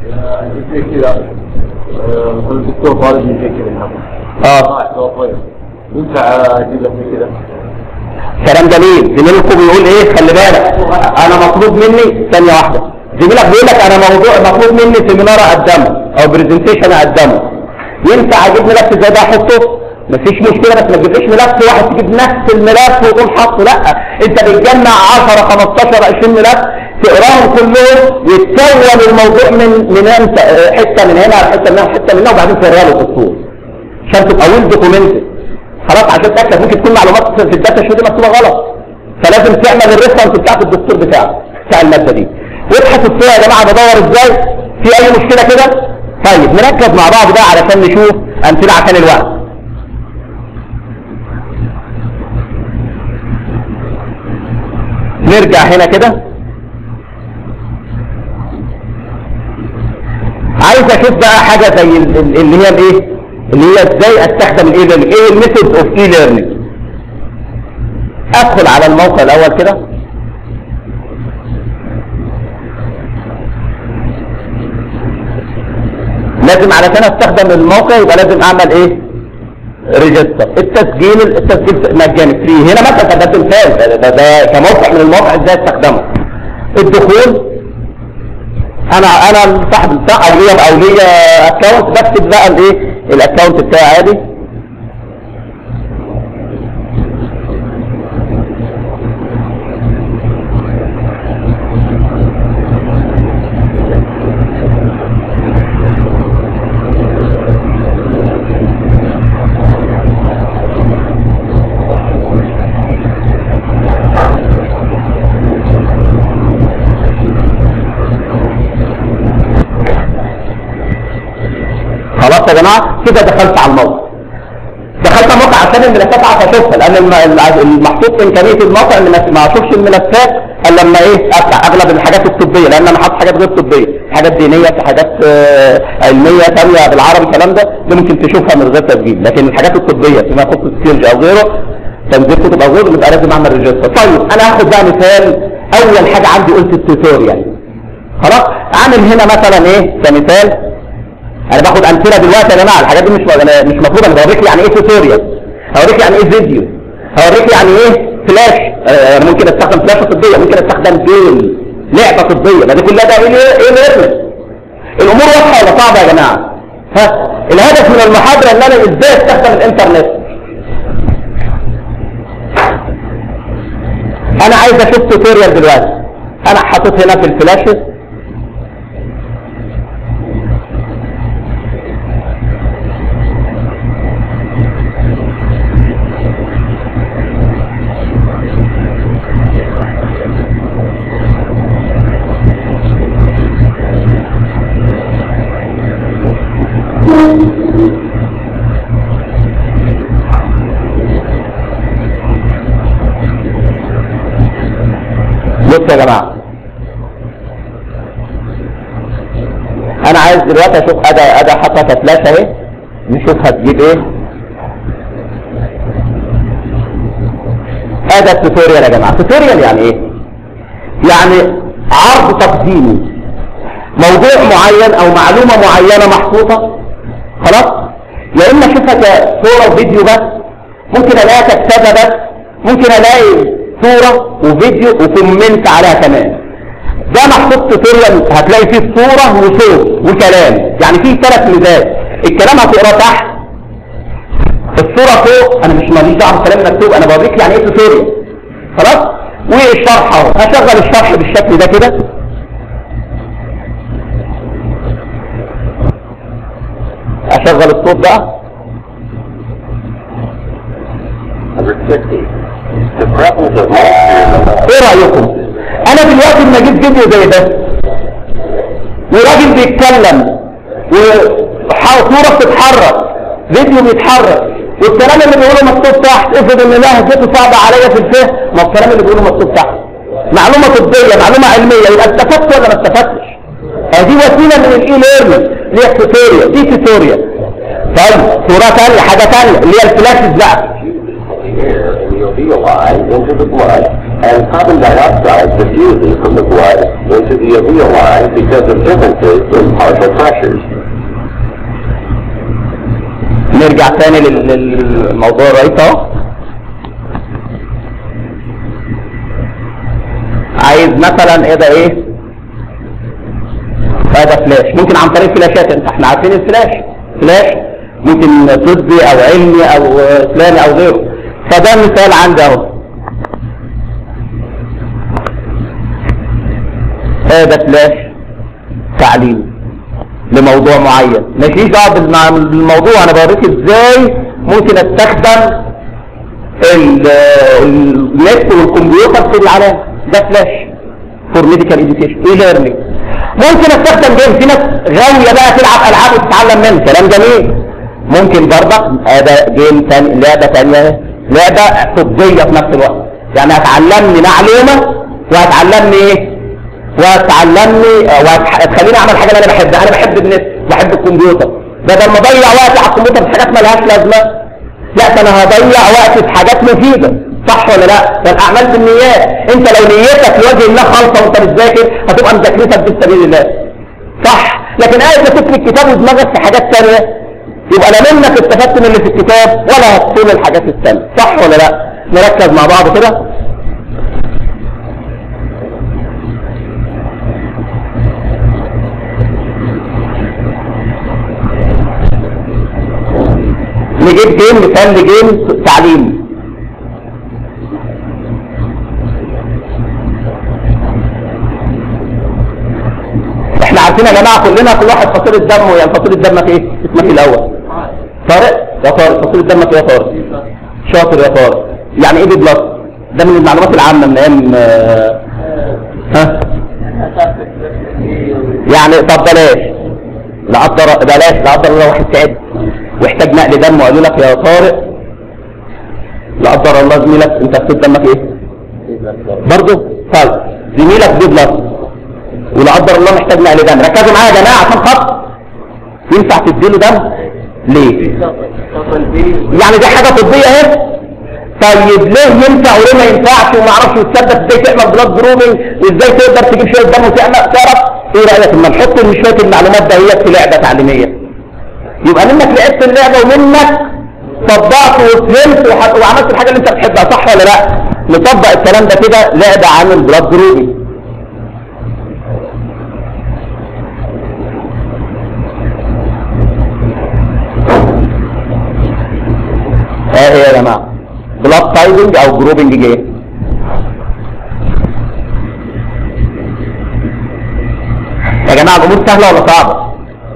الدكتور خالد من كده اه ينفع اجيب لك كده كلام جميل زميلكم بيقول ايه خلي بالك انا مطلوب مني ثانيه واحده زميلك بيقول لك انا موضوع مطلوب مني سيمينار اقدمه او برزنتيشن اقدمه ينفع اجيب ملف زي ده احطه مفيش مشكله بس ما تجيبليش ملف واحد تجيب نفس الملف وتقوم حاطه لا انت بتجمع 10 15 20 ملف تقراهم كلهم وتكون الموضوع من من انت حته من هنا حته من هنا حته من هنا وبعدين تقرا له في الصور عشان تبقى ويل دوكيومنتد خلاص عشان تاكد ممكن تكون معلومات في الداتا شو دي مكتوبه غلط فلازم تعمل الريفرنس بتاعت الدكتور بتاعك بتاع الماده دي وابحث الصوره يا جماعه بدور ازاي في اي مشكله كده طيب نركز مع بعض بقى علشان نشوف امثله عشان الوقت نرجع هنا كده عايز اشوف بقى حاجه زي ال- ال- اللي هي الايه اللي هي ازاي استخدم الاي ليرنينج ايه الميثود اوف اي ليرنينج ادخل على الموقع الاول كده لازم علشان استخدم الموقع يبقى لازم اعمل ايه ريجستر التسجيل التسجيل مجاني فري هنا مثلا ده ده مثال ده, ده, ده كموقع من المواقع ازاي استخدمه الدخول انا انا صاحب بتاع او ليا او ليا اكونت بكتب بقى الايه الاكونت بتاعي عادي خلاص يا جماعه كده دخلت على الموقع دخلت على الموقع عشان الملفات عارف اشوفها لان الم- الع- المحطوط امكانيه الموقع ان ما- ما اشوفش الملفات الا لما ايه افتح اغلب الحاجات الطبيه لان انا حاطط حاجات غير طبيه حاجات دينيه في حاجات آه، علميه ثانيه بالعربي الكلام ده ده ممكن تشوفها من غير تسجيل لكن الحاجات الطبيه فيما يخص السيرج او غيره تنزيل كتب او غيره يبقى لازم اعمل ريجستر طيب انا هاخد بقى مثال اول حاجه عندي قلت التوتوريال خلاص عامل هنا مثلا ايه كمثال انا باخد امثله دلوقتي يا جماعه الحاجات دي مش أنا مش مفروض انا بوريك يعني ايه توتوريال هوريك يعني ايه فيديو هوريك يعني ايه فلاش آه، انا ممكن استخدم فلاشه طبيه ممكن استخدم جيم لعبه طبيه ما دي كلها ده ايه ايه ليرنينج الامور واضحه ولا صعبه يا جماعه ها الهدف من المحاضره ان انا ازاي استخدم الانترنت انا عايز اشوف توتوريال دلوقتي انا حاطط هنا في الفلاشه بص يا جماعة انا عايز دلوقتي اشوف ادى ادى حاطها كفلاشه اهي نشوف هتجيب ايه هذا التوتوريال يا جماعة توتوريال يعني ايه يعني عرض تقديمي موضوع معين او معلومة معينة محطوطة خلاص يا اما اشوفها كصوره وفيديو بس ممكن الاقيها ككتابه بس ممكن الاقي صوره وفيديو وكومنت عليها كمان ده محطوط توتوريال هتلاقي فيه صوره وصوت وكلام يعني فيه ثلاث ميزات الكلام هتقراه تحت الصوره فوق انا مش ماليش دعوه بالكلام مكتوب انا بوريك يعني ايه توتوريال خلاص والشرح اهو هشغل الشرح بالشكل ده كده اشغل الصوت بقى Number 60. The prevalence of multiple ايه رايكم انا دلوقتي لما اجيب فيديو زي ده وراجل بيتكلم وصوره بتتحرك فيديو بيتحرك والكلام اللي بيقوله مكتوب تحت افرض ان لهجته صعبه عليا في الفهم ما الكلام اللي بيقوله مكتوب تحت معلومه طبيه معلومه علميه يبقى استفدت ولا ما استفدتش هذه وسيله من الاي ليرنينج اللي هي التوتوريال دي توتوريال طيب صوره ثانيه حاجه ثانيه اللي هي الفلاشز بقى air in the alveoli into the blood, and carbon dioxide diffuses from the blood into the alveoli because of differences in partial pressures. نرجع تاني لل- للموضوع الرئيسي اهو عايز مثلا ايه ده ايه هذا فلاش ممكن عن طريق فلاشات انت احنا عارفين الفلاش فلاش ممكن طبي او علمي او اسلامي او غيره فده مثال عندي اهو هذا فلاش تعليمي لموضوع معين ماليش دعوه بالمع- بالموضوع انا بوريك ازاي ممكن استخدم ال- النت والكمبيوتر في العلامه ده فلاش فور ميديكال اديوكيشن اي ليرنينج ممكن استخدم جيم في ناس غاويه بقى تلعب العاب وتتعلم منه كلام جميل ممكن برضك هذا جيم تاني لعبه ثانيه لعبه طبيه في نفس الوقت يعني هتعلمني معلومه وهتعلمني ايه وتعلمني وتخليني اعمل حاجه اللي انا بحبها انا بحب النت بحب الكمبيوتر بدل ما اضيع وقتي على الكمبيوتر في حاجات مالهاش لازمه لا ده انا هضيع وقتي في حاجات مفيده صح ولا لا ده الاعمال بالنيات انت لو نيتك لوجه الله خالصه وانت بتذاكر هتبقى مذاكرتك في سبيل الله صح لكن قاعد بتكتب الكتاب ودماغك في حاجات ثانيه يبقى لا منك استفدت من اللي في الكتاب ولا هتطول الحاجات الثانيه صح ولا لا نركز مع بعض كده نجيب جيم مثال لجيم تعليم احنا عارفين يا جماعه كلنا كل واحد فصيله دمه يعني فصيله دمك ايه اسمك إيه الاول طارق يا طارق فصيله دمك إيه يا طارق شاطر يا طارق يعني ايه بي بلس ده من المعلومات العامه من ايام آه، ها يعني طب بلاش لا قدر بلاش لا قدر الله واحد تعب واحتاج نقل دم وقالوا لك يا طارق لا قدر الله زميلك انت فصيل دمك ايه برضه طيب زميلك بي بلس ولا قدر الله محتاج نقل دم ركزوا معايا يا جماعه عشان خاطر ينفع تديله دم ليه يعني دي حاجه طبيه اهي طيب ليه ينفع وليه ما ينفعش وما اعرفش وتصدق ازاي تعمل بلاد جرومينج وازاي تقدر تجيب شويه دم وتعمل تعرف ايه رايك اما نحط شويه المعلومات دهيت في لعبه تعليميه يبقى منك لعبت اللعبه ومنك طبقت وفهمت وح- وعملت الحاجه اللي انت بتحبها صح ولا لا نطبق الكلام ده كده لعبه عن البلاد جرومينج ايه هي يا جماعه بلاد تايبنج او جروبنج جيم يا جماعه الامور سهله ولا صعبه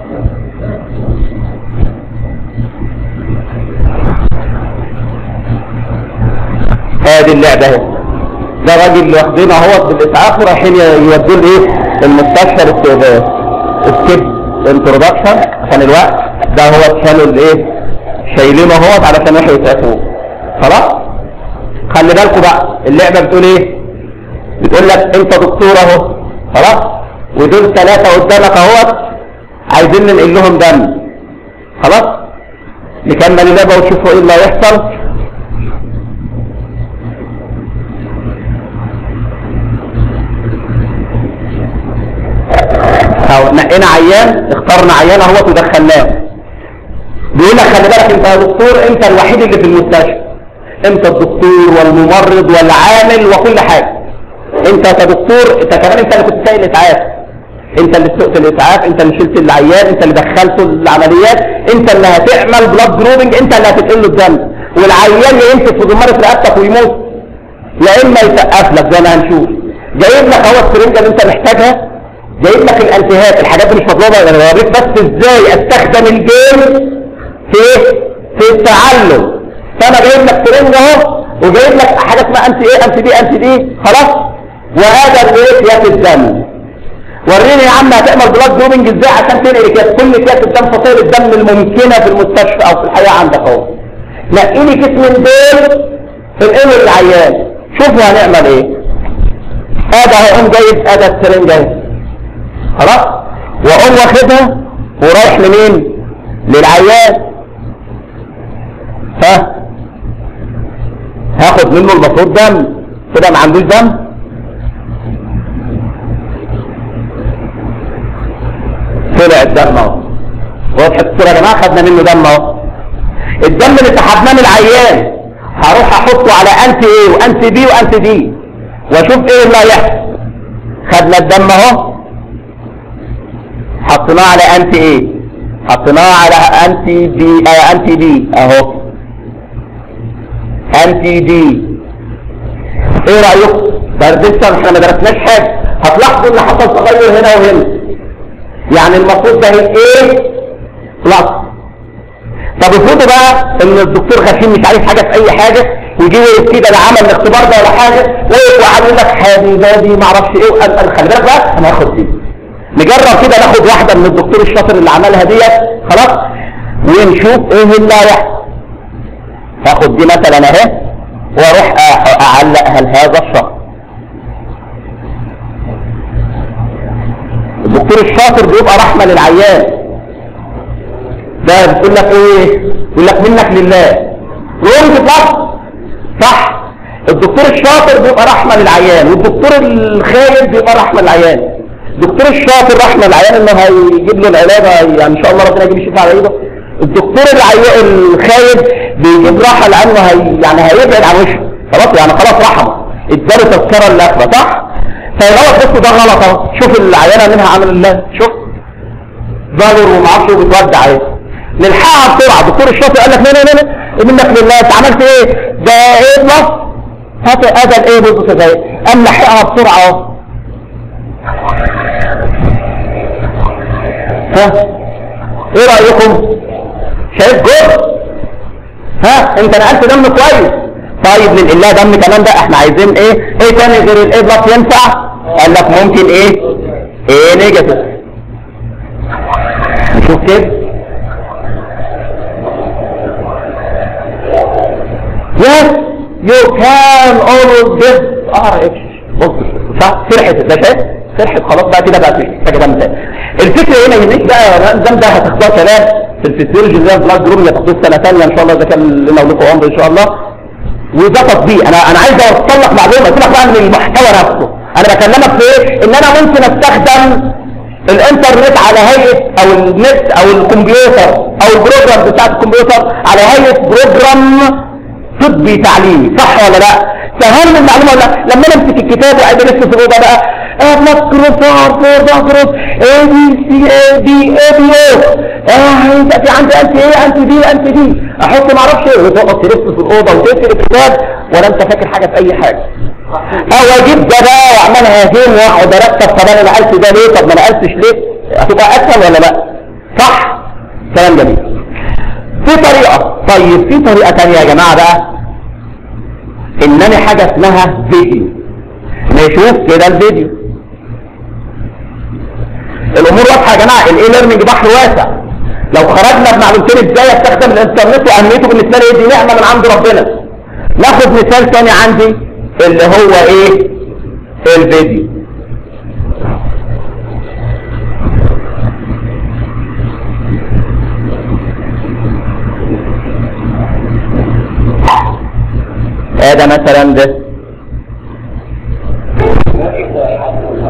ادي اللعبه اهي ده راجل واخدينه اهوت بالاسعاف ورايحين يودوه لايه المستشفى الاستئذان سكيب انترودكشن عشان الوقت ده هو شالوا الايه شايلينه اهوت علشان يروحوا يسعفوه خلاص خلي بالكم بقى اللعبه بتقول ايه بتقول لك انت دكتور اهو خلاص ودول ثلاثه قدامك اهوت عايزين ننقل لهم دم خلاص نكمل اللعبه ونشوفوا ايه اللي هيحصل أو نقينا عيان اخترنا عيان اهوت ودخلناه يقول لك خلي بالك انت يا دكتور انت الوحيد اللي في المستشفى انت الدكتور والممرض والعامل وكل حاجه انت كدكتور انت كمان انت اللي كنت سايق الاسعاف انت اللي سوقت الاسعاف انت اللي شلت العيان انت اللي دخلته العمليات انت اللي هتعمل بلاد جروبنج انت اللي هتنقل له الدم والعيان يمسك في ضماره رقبتك ويموت يا اما يسقف لك زي ما هنشوف جايب لك اهو السرنجه اللي انت محتاجها جايب لك الالتهاب الحاجات دي مش مطلوبه انا بوريك بس ازاي استخدم الجيم في في التعلم فانا جايب لك سرنجه اهو وجايب لك حاجه اسمها انتي ايه انتي دي انتي دي خلاص وهذا الايه كياس الدم وريني يا عم هتعمل بلاد جروبنج ازاي عشان تنقل كياس كل كياس الدم فصيل الدم الممكنه في المستشفى او في الحياه عندك اهو نقي لي كيس من دول انقله للعيان شوفوا هنعمل ايه هذا هيقوم جايب هذا السرنجه اهي خلاص واقوم واخدها ورايح لمين للعيان ها هاخد منه المفروض دم كده ما عندوش دم طلع الدم اهو وضحت الصوره يا جماعه خدنا منه دم اهو الدم اللي سحبناه من العيان هروح احطه على انتي ايه وانتي بي وانتي دي واشوف ايه اللي هيحصل خدنا الدم اهو حطيناه على انتي ايه حطيناه على انتي بي آه انتي دي اهو انتي دي ايه رايكم ده لسه احنا ما درسناش حاجه هتلاحظوا ان حصل تغير هنا وهنا يعني المفروض ده ايه بلس طب افرضوا بقى ان الدكتور غشيم مش عارف حاجه في اي حاجه ويجي ويقول كده ده عمل الاختبار ده ولا حاجه ويقف وقعد يقول لك حبيبي ما اعرفش ايه وقال قال خلي بالك بقى انا هاخد دي نجرب كده ناخد واحده من الدكتور الشاطر اللي عملها ديت خلاص ونشوف ايه اللي هيحصل هاخد دي مثلا اهي واروح أح- اعلقها لهذا الشخص الدكتور الشاطر بيبقى رحمه للعيان ده بتقول لك ايه يقول لك منك لله رونج بلس صح الدكتور الشاطر بيبقى رحمه للعيان والدكتور الخايب بيبقى رحمه للعيان الدكتور الشاطر رحمه للعيان انه هيجيب له العلاج هي- يعني ان شاء الله ربنا يجيب الشفاء على ايده الدكتور العيان الخايب بيجيب راحه لانه هي يعني هيبعد عن وشه خلاص يعني خلاص رحمه اداله تذكره للاخره صح فغلط بس ده غلط اهو شوف العيانه منها عامل الله شوف ظاهر ومعرفش وبتودع ايه نلحقها بسرعه الدكتور الشاطر قال لك لا لا لا لا منك لله انت عملت ايه ده ايه بلس هات هذا الايه بص ازاي قام لحقها بسرعه اهو ها ايه رايكم شايف جهد ها انت نقلت دم كويس طيب ننقل لها دم كمان بقى احنا عايزين ايه ايه تاني غير الايه بلس ينفع قال لك ممكن ايه ايه نيجاتيف نشوف كده Yes, you can always get RH. بص صح فرحت ده شايف فرحت خلاص بقى كده بقى مش محتاجه دم تاني الفكره هنا يهمنيش بقى الدم ده هتاخدوها كلام في الفسيولوجي زي البلاد جروب اللي هتاخدوه سنه ثانيه ان شاء الله اذا كان لنا ولكم عمر ان شاء الله وده تطبيق انا انا عايز اوصل لك معلومه سيبك بقى من المحتوى نفسه انا بكلمك في ايه ان انا ممكن استخدم الانترنت على هيئه او النت او الكمبيوتر او البروجرام بتاع الكمبيوتر على هيئه بروجرام طبي تعليمي صح ولا لا فهم المعلومه ولا لا لما انا امسك الكتاب وقاعد الف في الاوضه بقى ماكروفار فوردوكروس اي بي سي اي بي اي بي او اه انت في عندي انت ايه انت دي انت دي احط ما اعرفش ايه وتقعد تلف في الاوضه وتقفل الكتاب ولا انت فاكر حاجه في اي حاجه او اجيب ده بقى واعملها فين واقعد ارتب طب انا نقلت ده ليه طب ما نقلتش ليه هتبقى اسهل ولا لا صح كلام جميل في طريقة طيب في طريقة تانية يا جماعة بقى انني حاجة اسمها فيديو نشوف كده الفيديو الامور واضحة يا جماعة الاي ليرنينج بحر واسع لو خرجنا بمعلومتين ازاي استخدم الانترنت واهميته بالنسبة لي دي نعمة من عند ربنا ناخد مثال تاني عندي اللي هو ايه الفيديو هذا مثلا ده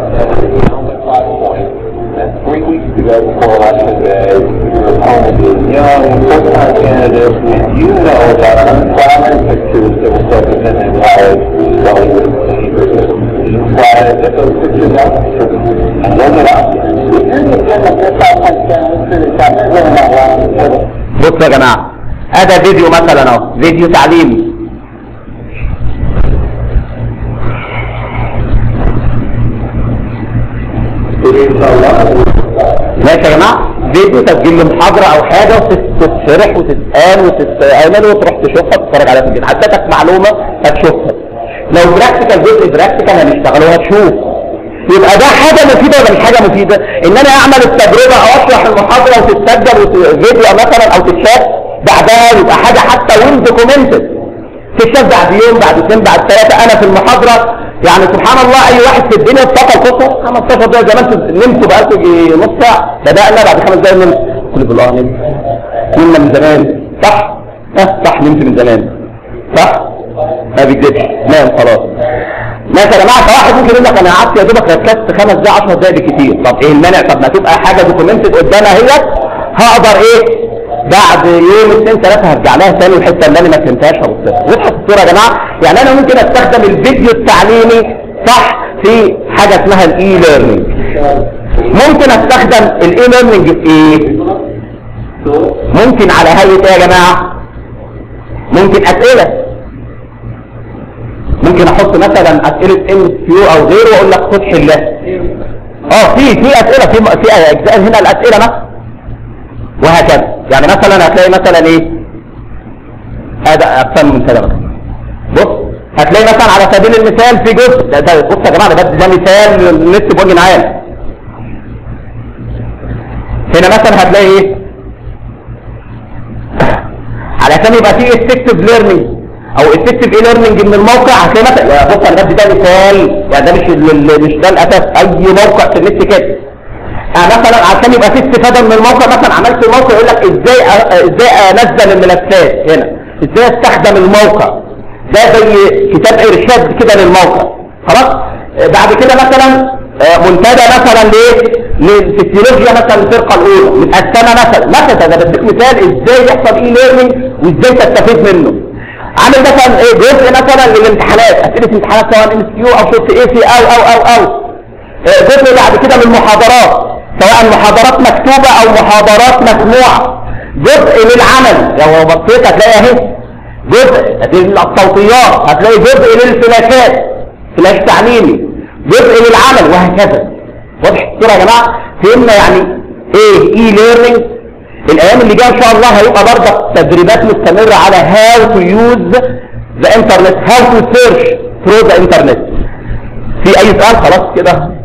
Three weeks ago, before election day, your opponent is young full-time candidates, you know that unemployment pictures that were taken in their lives while you were teenagers. You try to get those pictures out and look it up. بصوا يا جماعة هذا فيديو مثلا اهو فيديو تعليمي ماشي يا جماعة فيديو تسجيل لمحاضرة او حاجة وتتشرح وتتقال وتتعمل وتروح تشوفها تتفرج عليها في البيت عدتك معلومة هتشوفها لو براكتيكال جزء براكتيكال هنشتغله هتشوف يبقى ده حاجة مفيدة ولا مش حاجة مفيدة ان انا اعمل التجربة او اشرح المحاضرة وتتسجل وت- فيديو مثلا او تتشاف بعدها يبقى حاجة حتى وين دوكيومنتد تتشاف بعد يوم بعد اثنين بعد ثلاثة انا في المحاضرة يعني سبحان الله اي واحد في الدنيا افتكر قصة 15 دقيقة زمان انتوا نمتوا بقالكم يجي نص ساعة بدأنا بعد خمس دقايق نمت قل بالله نمت نمنا من زمان صح؟ ها صح نمت من زمان صح؟ ما بيكذبش نام خلاص ماشي يا جماعه فواحد ممكن يقول لك انا قعدت يا دوبك ركزت خمس دقايق 10 دقايق بالكتير طب ايه المانع طب ما تبقى حاجه دوكيومنتد قدامها اهيت هقدر ايه بعد يوم اثنين ثلاثه هرجع لها تاني الحته اللي انا ما فهمتهاش هبصها وضحت الصوره يا جماعه يعني انا ممكن استخدم الفيديو التعليمي صح في حاجه اسمها الاي ليرنينج ممكن استخدم الاي ليرنينج في ايه ممكن على هيئه ايه يا جماعه ممكن اسئله ممكن احط مثلا اسئله ام كيو او غيره واقول لك خد حلها اه في في اسئله في في اجزاء هنا الاسئله مثلا وهكذا يعني مثلا هتلاقي مثلا ايه هذا اقسام من كده مثلا بص هتلاقي مثلا على سبيل المثال في جزء ده, ده بص يا جماعه ده ده ده مثال النت بوجه عام هنا مثلا هتلاقي ايه علشان يبقى فيه effective learning او effective e learning من الموقع هتلاقي مثلا يا بص انا بدي ده مثال يعني ده مش ال- ال- مش ده الاساس اي موقع في النت كده آه مثلا عشان يبقى فيه استفاده من الموقع مثلا عملت موقع يقول لك ازاي أ- ازاي انزل الملفات هنا ازاي استخدم الموقع ده زي كتاب ارشاد كده للموقع خلاص آه بعد كده مثلا آه منتدى مثلا ليه للفسيولوجيا مثلا الفرقه الاولى متقسمه مثلا مثلا ده بديك مثال ازاي يحصل اي ليرنينج وازاي تستفيد منه عامل مثلا ايه جزء مثلا للامتحانات اسئله امتحانات سواء ام اس كيو او شوت اي سي او او او او آه، جزء بعد كده من المحاضرات سواء محاضرات مكتوبة او محاضرات مسموعة جزء للعمل لو بصيت هتلاقي اهي جزء للصوتيات هتلاقي جزء للفلاشات فلاش تعليمي جزء للعمل وهكذا واضح الصورة يا جماعة فهمنا يعني ايه اي ليرنينج الايام اللي جايه ان شاء الله هيبقى برضه تدريبات مستمرة على هاو تو يوز ذا انترنت هاو تو سيرش ثرو ذا انترنت في اي سؤال خلاص كده